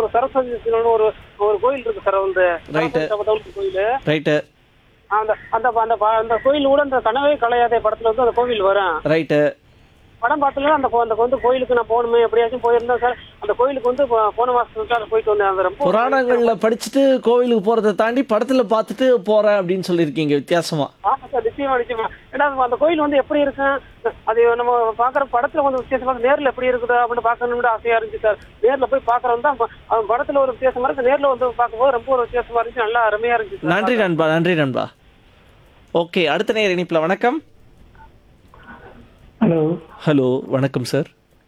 சரஸ்வதி சிவன் ஒரு ஒரு கோயில் இருக்கு சார் வந்து Right. சரஸ்வதி கோயில் ரைட்டு அந்த அந்த அந்த ப- அந்த கோயில் கூட அந்த கனவே கலையாதே படத்துல வந்து அந்த கோவில் வரும் ரைட்டு படம் பார்த்ததுல அந்த கோ- அந்த வந்து கோயிலுக்கு நான் போகணுமே எப்படியாச்சும் போயிருந்தேன் சார் அந்த கோயிலுக்கு வந்து போ- போன மாசத்துக்கு தான் போயிட்டு வந்தேன் அந்த ரொம்ப புராணங்கள்ல படிச்சுட்டு கோவிலுக்கு போறதை தாண்டி படத்துல பார்த்துட்டு போறேன் அப்படின்னு சொல்லியிருக்கீங்க வித்தியாசமா ஆமா சார் நிச்சயமா நிச்சயமா ஏன்னா அந்த கோயில் வந்து எப்படி இருக்கும் அது நம்ம பாக்குற படத்துல வந்து வித்தியாசமா இருக்கு. நேர்ல எப்படி இருக்குது அப்படின்னு பார்க்கணும்னு ஆசையா இருந்துச்சு சார் நேர்ல போய் பாக்குறவங்க தான் ப- அவன் படத்துல ஒரு வித்தியாசமா இருக்கு நேர்ல வந்து பார்க்கும்போது ரொம்ப ஒரு வித்தியாசமா இருந்துச்சு நல்லா அருமையா இருந்துச்சு சார். நன்றி நண்பா நன்றி நண்பா ஓகே அடுத்த நேர இணைப்புல வணக்கம் ஹலோ ஹலோ வணக்கம் சார்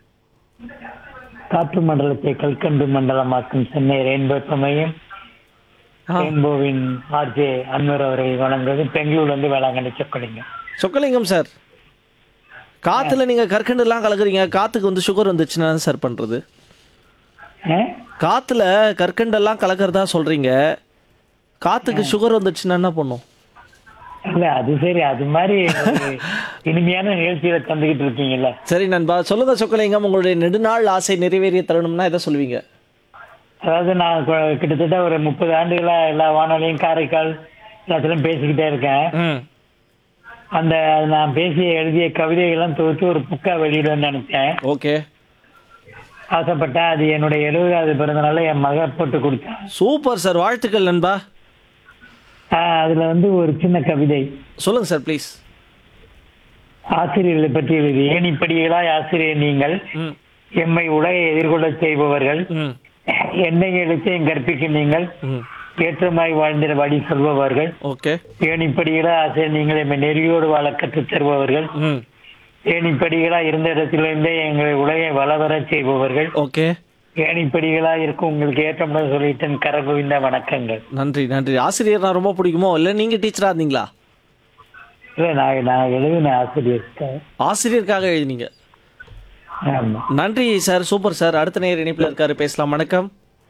காற்று மண்டலத்தை கல்கண்டு மண்டலமாக்கும் சென்னை ரெயின்போ சமயம் ரெயின்போவின் ஆர்ஜே அன்வர் அவர்கள் வழங்குவது பெங்களூர்ல இருந்து வேளாங்கண்ணி சொக்கலிங்க சொக்கலிங்கம் சார் காத்துல நீங்க கற்கண்டு எல்லாம் கலக்குறீங்க காத்துக்கு வந்து சுகர் வந்துச்சுன்னா என்ன சார் பண்றது காத்துல கற்கண்டெல்லாம் கலக்கிறதா சொல்றீங்க காத்துக்கு சுகர் வந்துச்சுன்னா என்ன பண்ணும் இல்ல அது சரி அது மாதிரி ஒரு இனிமையான நிகழ்ச்சியில தந்துகிட்டு இருக்கீங்கல்ல சரி நண்பா சொல்லுங்க சொக்கலிங்கம் உங்களுடைய நெடுநாள் ஆசை நிறைவேறிய தருணம்னா எதை சொல்லுவீங்க அதாவது நான் கு- கிட்டத்தட்ட ஒரு முப்பது ஆண்டுகளா எல்லா வானொலியும் காரைக்கால் எல்லாத்திலும் பேசிக்கிட்டே இருக்கேன் ம் அந்த நான் பேசிய எழுதிய கவிதைகள்லாம் தொகுத்து ஒரு புக்கா வெளியிடுவேன்னு நினைச்சேன் ஓகே ஆசைப்பட்டேன் அது என்னுடைய எழுபதாவது பிறந்தநாள என் மக போட்டு கொடுத்தேன் சூப்பர் சார் வாழ்த்துக்கள் நண்பா ஆஹ் அதுல வந்து ஒரு சின்ன கவிதை சொல்லுங்க சார் ப்ளீஸ் ஆசிரியர்களை பற்றி எழுதி ஏணிப்படிகளாய் ஆசிரியர் நீங்கள் ம் எம்மை உலகை எதிர்கொள்ள செய்பவர்கள் ம் என்னை எழுத்தையும் கற்பிக்கும் நீங்கள் ம் ஏற்றமாய் வாழ்ந்திட வழி சொல்பவர்கள் ஓகே ஏணிப்படிகளா ஆசிரியர் நீங்கள் எம்மை நெறியோடு வாழ கற்றுத் தருபவர்கள் ம் ஏணிப்படிகளா இருந்த இடத்திலிருந்தே எங்களை உலகை வளவரச் செய்பவர்கள் ஓகே ஏணிப்படிகளா இருக்கும் உங்களுக்கு ஏற்றமுடன் சொல்லிட்டேன் கரகுவிந்த வணக்கங்கள் நன்றி நன்றி ஆசிரியர் நான் ரொம்ப பிடிக்குமோ இல்லை நீங்க டீச்சரா இருந்தீங்களா இல்ல நான் நான் எழுதின ஆசிரியர் ஆசிரியருக்காக எழுதினீங்க ஆமா நன்றி சார் சூப்பர் சார் அடுத்த நேர் இணைப்பில் இருக்காரு பேசலாம் வணக்கம்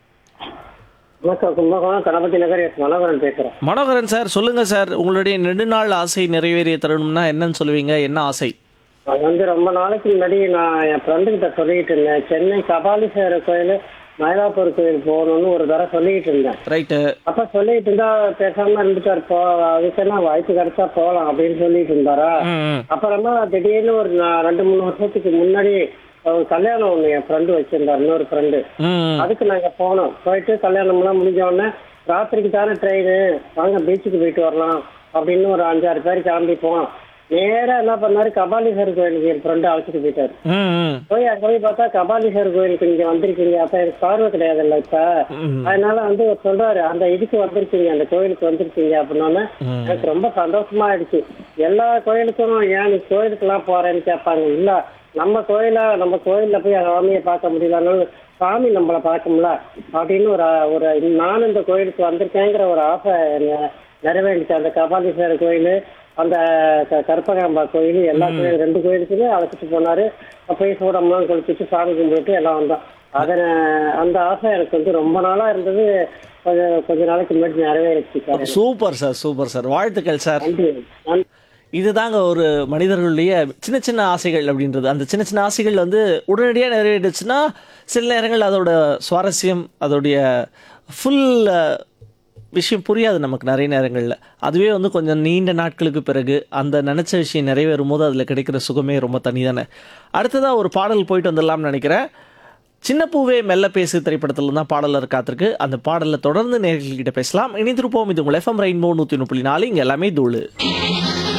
வணக்கம் கும்பகோணம் கணபதி நகர் எஸ் மனோகரன் பேசுறேன் மனோகரன் சார் சொல்லுங்க சார் உங்களுடைய நெடுநாள் ஆசை நிறைவேறிய தருணம்னா என்னன்னு சொல்லுவீங்க என்ன ஆசை அது வந்து ரொம்ப நாளைக்கு முன்னாடி நான் என் ஃப்ரெண்டு கிட்ட சொல்லிட்டு இருந்தேன் சென்னை கபாலீஸ்வரர் கோயில் மயிலாப்பூர் கோயில் போகணும்னு ஒரு தடவை சொல்லிட்டு இருந்தேன் ரைட்டு அப்ப சொல்லிட்டு இருந்தா பேசாம இருந்துட்டாரு போ அதுக்குன்னா வாய்ப்பு கிடைச்சா போகலாம் அப்படின்னு சொல்லிட்டு இருந்தாரா ம் அப்புறமா திடீர்னு ஒரு நா- ரெண்டு மூணு வருஷத்துக்கு முன்னாடி ஒரு கல்யாணம் ஒண்ணு என் ஃப்ரெண்டு வச்சிருந்தார் இன்னொரு ஃப்ரெண்டு ம் அதுக்கு நாங்க போனோம் போயிட்டு கல்யாணம்லாம் முடிஞ்ச உடனே ராத்திரிக்கு தானே ட்ரெயின் வாங்க பீச்சுக்கு போயிட்டு வரலாம் அப்படின்னு ஒரு அஞ்சாறு பேர் கிளம்பி போனோம் நேரா என்ன பண்ணாரு கபாலீஸ்வரர் கோயிலுக்கு என் ஃப்ரெண்டு அழைச்சிட்டு போயிட்டாரு ம் ம் போய் அங்க போய் பார்த்தா கபாலீஸ்வரர் கோயிலுக்கு நீங்க வந்திருக்கீங்க அப்ப எனக்கு பார்வை கிடையாதுல்ல இப்ப ம். அதனால வந்து அவர் சொல்றாரு அந்த இதுக்கு வந்திருக்கீங்க அந்த கோயிலுக்கு வந்திருக்கீங்க அப்படின்னோடனே ம். எனக்கு ரொம்ப சந்தோஷமா ஆயிடுச்சு எல்லா கோயிலுக்கும் ஏன் நீ கோயிலுக்கு எல்லாம் போறேன்னு கேட்பாங்க இல்ல நம்ம கோயில நம்ம கோயில்ல போய் சாமியை பார்க்க முடியலனாலும் சாமி நம்மளை பார்க்கும்ல அப்படின்னு ஒரு ஒரு நானும் இந்த கோயிலுக்கு வந்திருக்கேங்கிற ஒரு ஆசை நெ- நிறைவேறிச்சு அந்த கபாலீஸ்வரர் கோயில் அந்த க- கற்பகாம்பா கோயில் எல்லா கோயில் ரெண்டு கோயிலுக்குமே அழைச்சிட்டு போனாரு போய் சூடம்லாம் குளிச்சுட்டு சாமி கும்பிட்டு எல்லாம் வந்தோம் அத அந்த ஆசை எனக்கு வந்து ரொம்ப நாளா இருந்தது கொஞ்சம் கொஞ்ச நாளைக்கு முன்னாடி நிறைவேறிச்சு sir super sir super sir வாழ்த்துக்கள் சார் நன்றி நன்றி. இதுதாங்க ஒரு மனிதர்களுடைய சின்ன சின்ன ஆசைகள் அப்படின்றது அந்த சின்ன சின்ன ஆசைகள் வந்து உடனடியாக நிறைவேறிடுச்சுன்னா சில நேரங்கள் அதோட சுவாரஸ்யம் அதோடைய ஃபுல் விஷயம் புரியாது நமக்கு நிறைய நேரங்களில் அதுவே வந்து கொஞ்சம் நீண்ட நாட்களுக்கு பிறகு அந்த நினச்ச விஷயம் நிறைவேறும் போது அதில் கிடைக்கிற சுகமே ரொம்ப தனி தானே அடுத்ததாக ஒரு பாடல் போயிட்டு வந்துடலாம்னு நினைக்கிறேன் சின்ன பூவே மெல்ல பேசு திரைப்படத்தில் தான் பாடலர் காத்திருக்கு அந்த பாடலில் தொடர்ந்து நேர்கள்கிட்ட பேசலாம் இணைந்திருப்போம் இது உங்கள் எஃப்எம் ரெயின்போ நூற்றி முப்பது நாலு இங்கே எல்லாமே தூளு